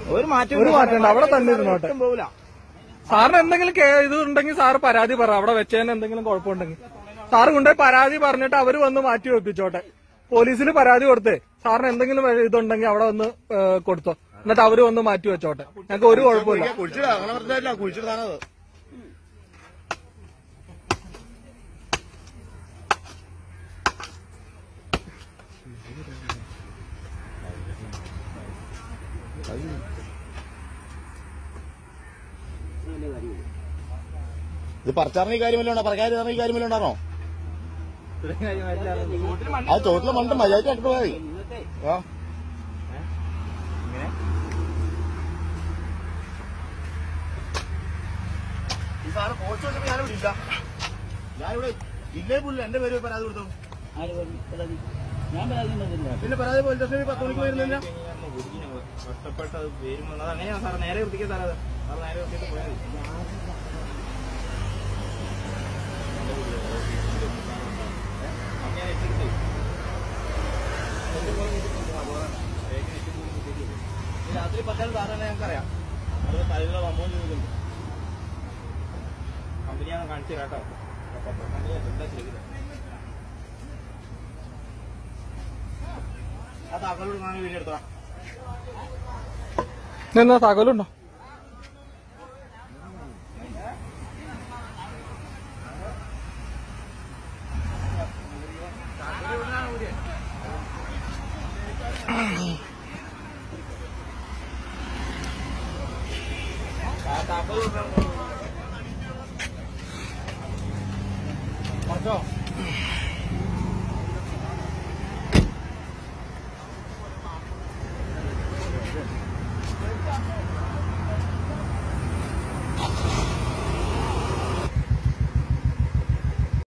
ഒരു മാറ്റം ഒരു മാറ്റം ഉണ്ട്. അവിടെ തന്നെ ഇരുന്നോട്ടെ. ഒട്ടും പോവില്ല സാറിന് എന്തെങ്കിലും കേ- ഇത് ഉണ്ടെങ്കിൽ സാറ് പരാതി പറ അവിടെ വെച്ചതിന് എന്തെങ്കിലും കുഴപ്പമുണ്ടെങ്കിൽ സാറ് കൊണ്ടുപോയി പരാതി പറഞ്ഞിട്ട് അവര് വന്ന് മാറ്റി വെപ്പിച്ചോട്ടെ പോലീസിൽ പരാതി കൊടുത്തേ സാറിന് എന്തെങ്കിലും വേ- ഇതുണ്ടെങ്കിൽ അവിടെ വന്ന് ഏ, കൊടുത്തോ എന്നിട്ട് അവര് വന്ന് മാറ്റി വെച്ചോട്ടെ ഞങ്ങൾക്ക് ഒരു കുഴപ്പമില്ല കുഴിച്ചിടാ അങ്ങനെ പറഞ്ഞില്ല കുഴിച്ചിടാനത് ഇത് പറിച്ചറിഞ്ഞ കാര്യമല്ലോ ഉണ്ടോ പറക്കാരി അറിഞ്ഞ കാര്യമല്ലോ ഉണ്ടാണോ ആ ചോട്ടിലെ മണ്ട് മര്യാദ ഇട്ടിട്ട് പോയാൽ മതി ആ ഈ സാറ് പോസ്റ്റ് വെച്ചപ്പോ ഞാനിവിടെ ഇല്ല ഞാനിവിടെ ഇല്ലേ പുല്ല് എന്റെ പേര് പരാതി കൊടുത്തു ഞാൻ പരാതിയുണ്ടതില്ല പിന്നെ പരാതി പോലീസ് സ്റ്റേഷനിൽ പത്ത് മണിക്ക് വരുന്നില്ല കഷ്ടപ്പെട്ടത് വരുമ്പോൾ അത് അങ്ങനെയാണ് സാർ നേരെ വൃത്തിക്കുക സാർ അത് സാർ നേരെ വൃത്തിയിട്ട് പോയാൽ മതി അങ്ങനെ ഇട്ടിട്ട് ഈ രാത്രി പറ്റാൻ സാറേ ഞങ്ങൾക്കറിയാം അത് തലയിലുള്ള സംഭവം ചോദിക്കുന്നു കമ്പനിയാണ് കാണിച്ചു തരാം കേട്ടോ കമ്പനി എന്താ ചെയ്തത് ആ താക്കളോട് ഞാൻ വീഡിയോ എടുത്തോളാം എന്നാ സകലുണ്ടോ താക്കോൽ കൊടുക്കണം